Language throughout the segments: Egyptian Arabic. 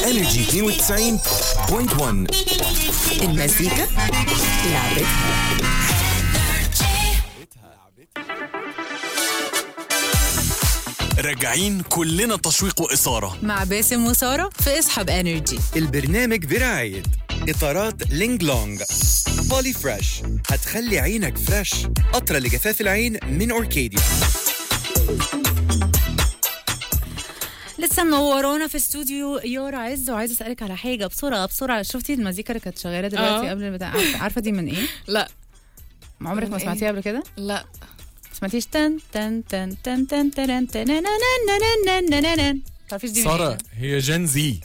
انرجي 92.1 المزيكا لعبتها راجعين كلنا تشويق وإثارة مع باسم وسارة في اصحاب انرجي البرنامج برعاية إطارات لينج لونج بولي فريش هتخلي عينك فريش قطرة لجفاف العين من أوركيديا لسه منورانا في استوديو يارا عز وعايزه اسالك على حاجه بسرعه بسرعه شفتي المزيكا اللي كانت شغاله دلوقتي آه. قبل البتاع عارفة- عارفه دي من ايه؟ لا عمرك ما من إيه؟ سمعتيها قبل كده؟ لا سمعتيش تن تن تن تن تن تن تن تن تعرفيش دي من سارة إيه؟ هي جين زي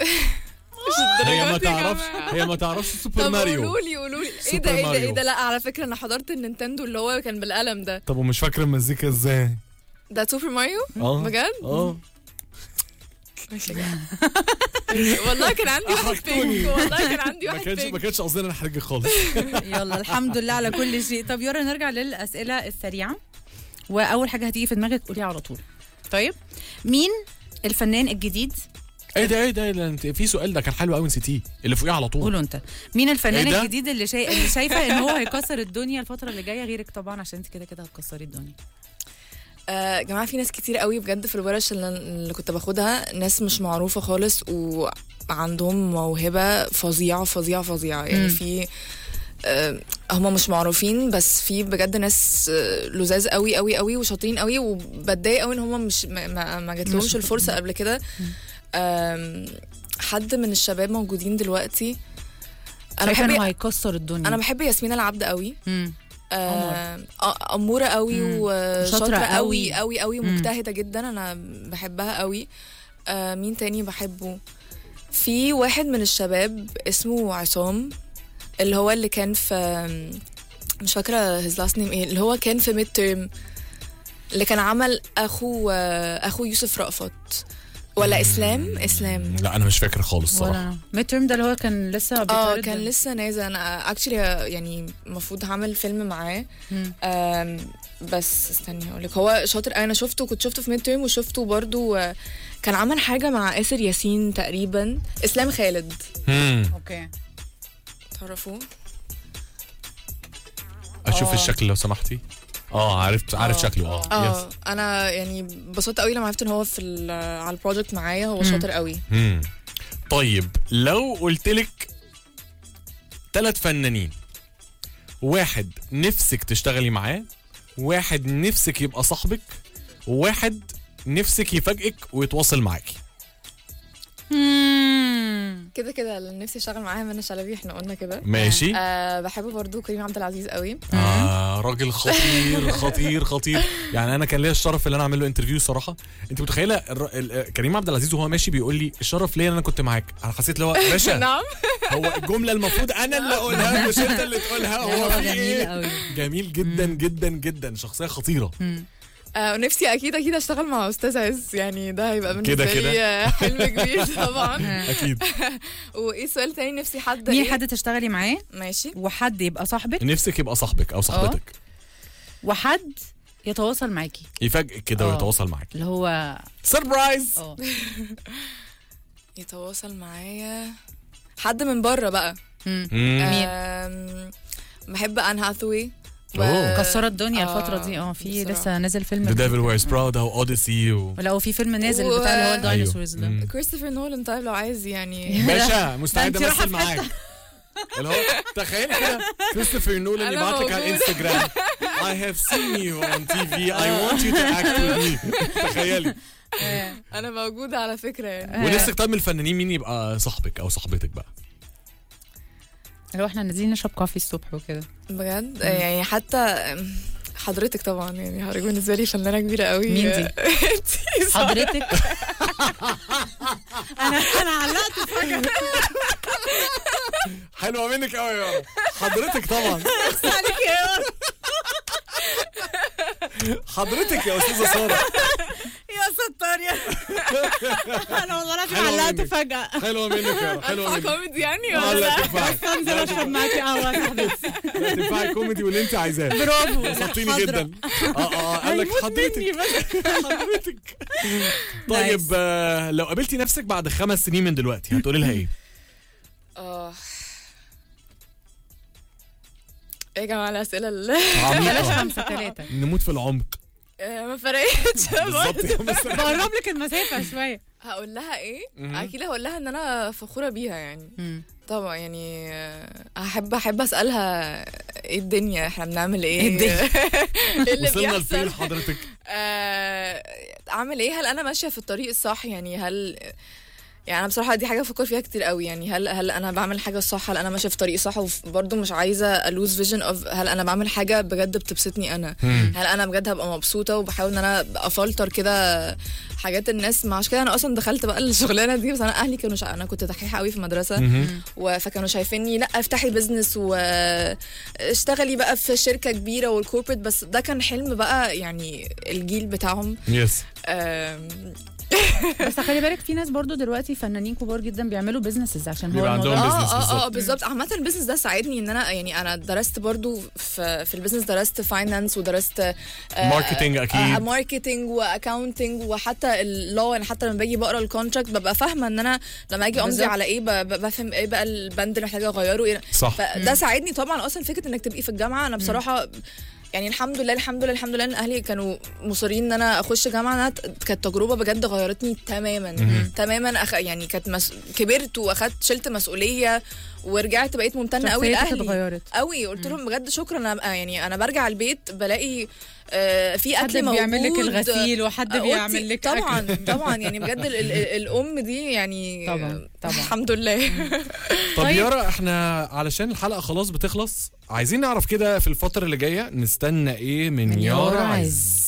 هي ما تعرفش هي ما تعرفش سوبر طب ماريو قولوا لي قولوا لي ايه سوبر ده ايه ده ماريو. ايه ده لا على فكره انا حضرت النينتندو اللي هو كان بالقلم ده طب ومش فاكره المزيكا ازاي ده سوبر ماريو اه بجد اه ماشي يا جماعة. والله كان عندي واحد أحرجتوني. بينك والله كان عندي ما واحد كانش ما بينك كانش قصدنا نحرجك خالص يلا الحمد لله على كل شيء طب يارا نرجع للاسئله السريعه واول حاجه هتيجي في دماغك قوليها على طول طيب مين الفنان الجديد ايه ده ايه ده إيه ده؟ انت في سؤال ده كان حلو قوي نسيتيه اللي فوقيه على طول قولوا انت مين الفنان إيه ده؟ الجديد اللي, شاي... اللي شايفه ان هو هيكسر الدنيا الفتره اللي جايه غيرك طبعا عشان انت كده كده هتكسري الدنيا آه، يا جماعه في ناس كتير قوي بجد في الورش اللي, اللي كنت باخدها ناس مش معروفه خالص وعندهم موهبه فظيعه فظيعه فظيعه يعني مم. في آه، هم مش معروفين بس في بجد ناس آه، لذاذ قوي قوي قوي وشاطرين قوي وبتضايق قوي ان هم مش ما, ما, ما جاتلهمش مش- الفرصه قبل كده آم، حد من الشباب موجودين دلوقتي انا شايفه انه بحب هيكسر الدنيا انا بحب ياسمين العبد قوي مم. آه، آه، اموره قوي مم. وشاطره شاطرة قوي قوي. قوي قوي مم. ومجتهده جدا انا بحبها قوي آه، مين تاني بحبه في واحد من الشباب اسمه عصام اللي هو اللي كان في مش فاكره هيز لاست نيم ايه اللي هو كان في ميد تيرم اللي كان عمل اخو آه، اخو يوسف رأفت ولا اسلام اسلام لا انا مش فاكر خالص صراحه ولا ميد ترم ده اللي هو كان لسه اه بيتعرض كان لسه نازل انا اكشلي يعني المفروض هعمل فيلم معاه مم. آم، بس استني هقول لك هو شاطر أوي. انا شفته كنت شفته في ميد تيرم وشفته برضو آه، كان عمل حاجه مع آسر ياسين تقريبا اسلام خالد مم. اوكي تعرفوه اشوف آه. الشكل لو سمحتي اه عرفت عارف آه. شكله اه اه يس انا يعني انبسطت قوي لما عرفت ان هو في ال- على البروجكت معايا هو شاطر قوي مم. طيب لو قلت لك ثلاث فنانين واحد نفسك تشتغلي معاه واحد نفسك يبقى صاحبك وواحد نفسك يفاجئك ويتواصل معاكي مم. كده كده اللي نفسي اشتغل معاها منى شلبي احنا قلنا كده ماشي آه بحب برضو كريم عبد العزيز قوي آه راجل خطير خطير خطير يعني انا كان ليا الشرف ان انا اعمل له انترفيو الصراحه انت متخيله الر... ال... كريم عبد العزيز وهو ماشي بيقول لي الشرف ليا ان انا كنت معاك انا حسيت اللي هو باشا نعم هو الجمله المفروض انا اللي اقولها مش انت اللي تقولها لا، هو هو في جميل ايه قوي جميل جدا جدا جدا شخصيه خطيره آه ونفسي اكيد اكيد اشتغل مع استاذ عز يعني ده هيبقى بالنسبه كده كده. لي آه، حلم كبير طبعا اكيد وايه السؤال التاني نفسي حد مين إيه؟ حد تشتغلي معاه ماشي وحد يبقى صاحبك نفسك يبقى صاحبك او صاحبتك وحد يتواصل معاكي يفاجئك كده آه. ويتواصل معاك اللي هو سربرايز اه يتواصل معايا حد من بره بقى مم. مم. آم، بحب ان هاثوي أوه. مكسره الدنيا آه، الفتره دي اه في بصراحة. لسه نازل فيلم ذا جديد. ديفل ويرز برادا واوديسي و... ولا هو في فيلم نازل و- بتاع اللي هو أيوه. الدايناصورز ده مم. كريستوفر نولان طيب لو عايز يعني باشا مستعد انت رايحة امثل في حتة. معاك اللي هو تخيل كده كريستوفر نولان أنا يبعت لك على موجودة. الانستجرام I have seen you on TV I want you to act with me تخيلي انا موجوده على فكره يعني ونفسك طيب من الفنانين مين يبقى صاحبك او صاحبتك بقى اللي هو احنا نازلين نشرب كوفي الصبح وكده بجد آه، يعني حتى آم، حضرتك طبعا يعني حضرتك بالنسبه لي فنانه كبيره قوي مين دي؟ انتي صح. حضرتك انا انا علقت فجاه حلوه منك قوي يا حضرتك طبعا عليك يا حضرتك يا استاذه ساره يا ستار يا انا والله العظيم حلوة علقت منك. فجأة حلوه منك يا حلوه منك كوميدي يعني آه، ولا لا لا؟ تنفعي انزل اشرب معاكي قهوة يا صاحبتي لا تنفعي كوميدي واللي انت عايزاه برافو لا، بسطتيني حاضرة. جدا اه اه قال لك هيموت حضرتك مني بس. حضرتك طيب آه، لو قابلتي نفسك بعد خمس سنين من دلوقتي هتقولي لها ايه؟ اه ايه يا جماعه الاسئله اللي بلاش عميقة خمسة ثلاثة نموت في العمق آه، ما فرقتش بالظبط يا مستر. بقرب لك المسافة شوية هقول لها ايه مهم. اكيد هقول لها ان انا فخوره بيها يعني مم. طبعا يعني آه، هحب احب اسالها ايه الدنيا احنا بنعمل ايه إيه الدنيا؟ ايه اللي وصلنا لفين بيحصل حضرتك؟ آه، اعمل ايه هل انا ماشيه في الطريق الصح يعني هل يعني انا بصراحه دي حاجه بفكر فيها كتير قوي يعني هل هل انا بعمل حاجه صح هل انا ماشيه في طريق صح وبرضه مش عايزه الوز فيجن اوف هل انا بعمل حاجه بجد بتبسطني انا هل انا بجد هبقى مبسوطه وبحاول ان انا افلتر كده حاجات الناس ما عشان كده انا اصلا دخلت بقى الشغلانه دي بس انا اهلي كانوا شا... انا كنت دحيحه قوي في المدرسه و- فكانوا شايفيني لا افتحي بزنس واشتغلي بقى في شركه كبيره والكوربريت بس ده كان حلم بقى يعني الجيل بتاعهم يس آم، بس خلي بالك في ناس برضو دلوقتي فنانين كبار جدا بيعملوا بيزنسز عشان هو بيبقى عندهم الموضوع business اه اه اه بالظبط. بالظبط عامة البيزنس ده ساعدني ان انا يعني انا درست برضو في في البيزنس درست فاينانس ودرست آه، ماركتينج أكيد. آه، ماركتينج واكاونتنج وحتى اللو يعني حتى لما باجي بقرا الكونتراكت ببقى فاهمه ان انا لما اجي امضي بالظبط. على ايه ب- ب- بفهم ايه بقى البند اللي محتاجه اغيره ايه صح فده ساعدني طبعا اصلا فكره انك تبقي في الجامعه انا بصراحه يعني الحمد لله الحمد لله الحمد لله ان اهلي كانوا مصرين ان انا اخش جامعه انها ت- كانت تجربه بجد غيرتني تماما تماما أخ... يعني كانت مس... كبرت واخدت شلت مسؤوليه ورجعت بقيت ممتنه قوي شخصيتك لاهلي اتغيرت. قوي قلت لهم بجد شكرا انا يعني انا برجع البيت بلاقي آه، في حد اكل موجود بيعمل لك الغسيل وحد آه، بيعمل لك طبعا أكل. طبعا يعني بجد ال ال الام دي يعني طبعاً، طبعاً. الحمد لله طب طيب. يارا احنا علشان الحلقه خلاص بتخلص عايزين نعرف كده في الفتره اللي جايه نستنى ايه من, من يارا يارا عز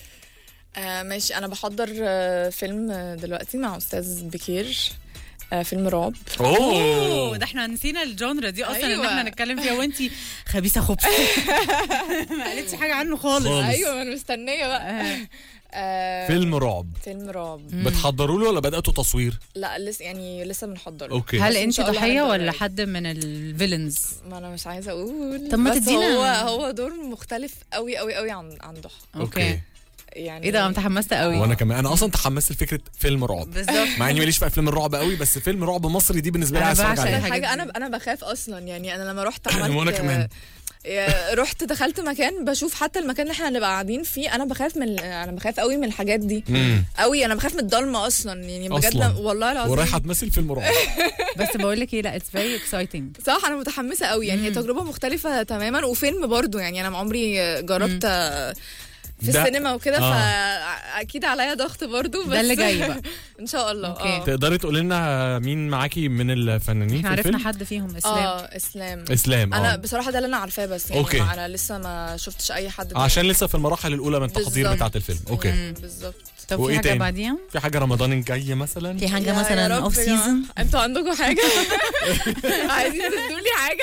آه ماشي انا بحضر آه فيلم آه، دلوقتي مع استاذ بكير آه فيلم رعب اوه اوه ده احنا نسينا الجونرا دي اصلا ان أيوة. احنا نتكلم فيها وانتي خبيثه خبث ما قالتش حاجه عنه خالص خالص. ايوه انا مستنيه بقى آه فيلم رعب فيلم رعب بتحضروا له ولا بداتوا تصوير لا لسه يعني لسه بنحضره اوكي هل بس إن انت شاء الله ضحيه هنبدأ ولا قريب. حد من الفيلنز ما انا مش عايزه اقول طب ما بس تدينا- هو هو دور مختلف قوي قوي قوي عن عن ضحى اوكي يعني ايه ده انا متحمسه قوي وانا كمان انا اصلا تحمست لفكره فيلم رعب بالظبط مع اني ماليش في افلام الرعب قوي بس فيلم رعب مصري دي بالنسبه لي أنا عايز اتفرج بعشق عليها الحاجات حاجه دي. انا انا بخاف اصلا يعني انا لما رحت عملت وأنا كمان. يا- رحت دخلت مكان بشوف حتى المكان اللي احنا هنبقى قاعدين فيه انا بخاف من انا بخاف قوي من الحاجات دي مم. قوي انا بخاف من الضلمه اصلا يعني بجد أصلاً. والله العظيم ورايحه تمثل فيلم رعب بس بقول لك ايه لا اتس فيري اكسايتنج صح انا متحمسه قوي يعني هي تجربه مختلفه تماما وفيلم برضو يعني انا عمري جربت آه، في ده- السينما وكده آه. فاكيد عليا ضغط برضو بس ده اللي جاي بقى ان شاء الله أوكي. اه تقدري تقولي لنا مين معاكي من الفنانين احنا في عرفنا الفيلم حد فيهم اسلام اه اسلام اسلام انا اه بصراحه ده اللي انا عارفاه بس يعني أوكي. ما انا لسه ما شفتش اي حد تاني. عشان لسه في المراحل الاولى من التحضير بالظبط. بتاعه الفيلم اوكي مم، بالظبط طب في وإيه حاجه تاني؟ بعديها في حاجه رمضان الجاي مثلا في حاجه يا- يا مثلا رب اوف يا سيزون جماعة. انتوا عندكم حاجه عايزين تدوا لي حاجه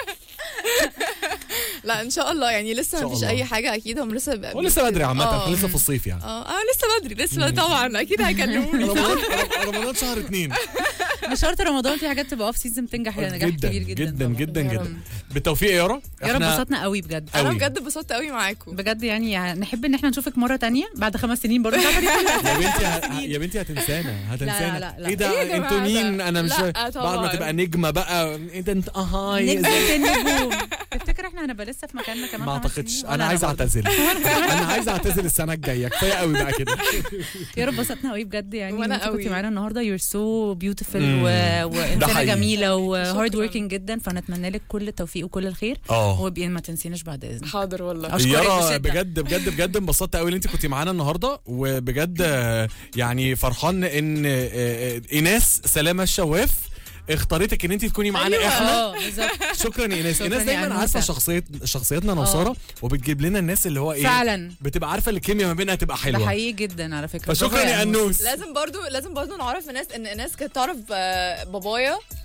لا ان شاء الله يعني لسه إن ما شاء فيش الله. اي حاجه اكيد هم لسه هو لسه بدري عامه آه. احنا لسه في الصيف يعني اه اه لسه بدري لسه طبعا اكيد هيكلموني رمضان رمضان شهر اتنين مش شرط رمضان في حاجات تبقى اوف سيزون تنجح نجاح جدا كبير جدا جدا طبعاً. جدا يا جدا رب. بالتوفيق يا يارا يا رب إحنا- انبسطنا قوي بجد انا أوي. بجد اتبسطت قوي معاكم بجد يعني, يعني نحب ان احنا نشوفك مره تانية بعد خمس سنين برضه يا بنتي ه- يا بنتي هتنسانا هتنسانا لا، لا. ايه ده إيه يا انتوا جماعة مين ده؟ انا مش لا، بعد ما طبعاً. تبقى نجمه بقى ايه ده انت اهاي نجمة النجوم تفتكر احنا هنبقى لسه في مكاننا كمان ما خمس اعتقدش سنين؟ انا ولا عايز برضه؟ اعتزل انا عايز اعتزل السنه الجايه كفايه قوي بقى كده يا رب انبسطنا قوي بجد يعني وأنا وانت كنتي قوي. معانا النهارده يور سو بيوتيفul مم. و... ده وانسانه حقيقي. جميله وهارد شكراً. وركينج جدا فنتمنى لك كل التوفيق وكل الخير اه وبقي ما تنسيناش بعد اذنك حاضر والله أشكرك يارا بشدة. بجد بجد بجد انبسطت قوي ان انت كنتي معانا النهارده وبجد آه، يعني فرحان ان آه، آه، ايناس سلامه الشواف اختارتك ان انت تكوني معانا أيوة. احنا اه بالظبط شكرا يا ايناس شكراً ايناس يا دايما أنوسة. عارفه شخصيه شخصيتنا نوصاره وبتجيب لنا الناس اللي هو ايه فعلا بتبقى عارفه الكيمياء ما بينها تبقى ده حلوه حقيقي جدا على فكره فشكرا برافو يا انوس لازم برضو لازم برضو نعرف الناس ان الناس كانت تعرف آه، بابايا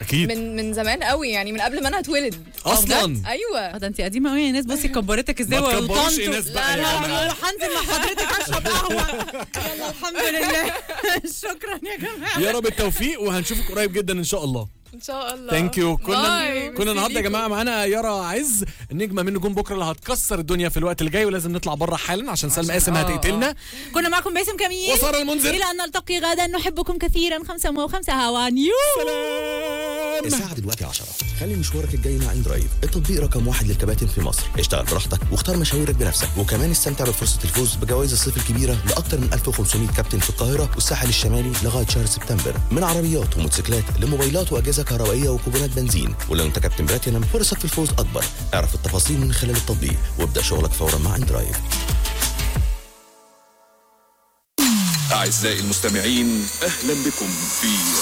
اكيد من من زمان قوي يعني من قبل ما انا اتولد اصلا اه ايوه ده انت قديمه قوي يا ناس بصي كبرتك ازاي ما تكبروش وطنطوا. ايناس بقى لا يا لا جماعة. لا هنزل مع حضرتك اشرب قهوه يلا الحمد لله شكرا يا جماعه يا رب التوفيق وهنشوفك قريب جدا ان شاء الله ان شاء الله ثانك يو كنا باي. كنا النهارده يا جماعه معانا يارا عز النجمه من نجوم بكره اللي هتكسر الدنيا في الوقت الجاي ولازم نطلع بره حالا عشان سلمى قاسم آه، هتقتلنا كنا معكم باسم كميل وساره المنذر الى ان نلتقي غدا نحبكم كثيرا خمسة وخمسة هوا نيو سلام الساعة دلوقتي 10 خلي مشوارك الجاي مع اندرايف التطبيق رقم واحد للكباتن في مصر اشتغل براحتك واختار مشاويرك بنفسك وكمان استمتع بفرصة الفوز بجوائز الصيف الكبيرة لأكثر من 1500 كابتن في القاهرة والساحل الشمالي لغاية شهر سبتمبر من عربيات وموتوسيكلات لموبايلات وأجهزة كهربائية وكوبونات بنزين ولو أنت كابتن بلاتينم فرصك في الفوز أكبر اعرف التفاصيل من خلال التطبيق وابدأ شغلك فورا مع اندرايف أعزائي المستمعين أهلا بكم في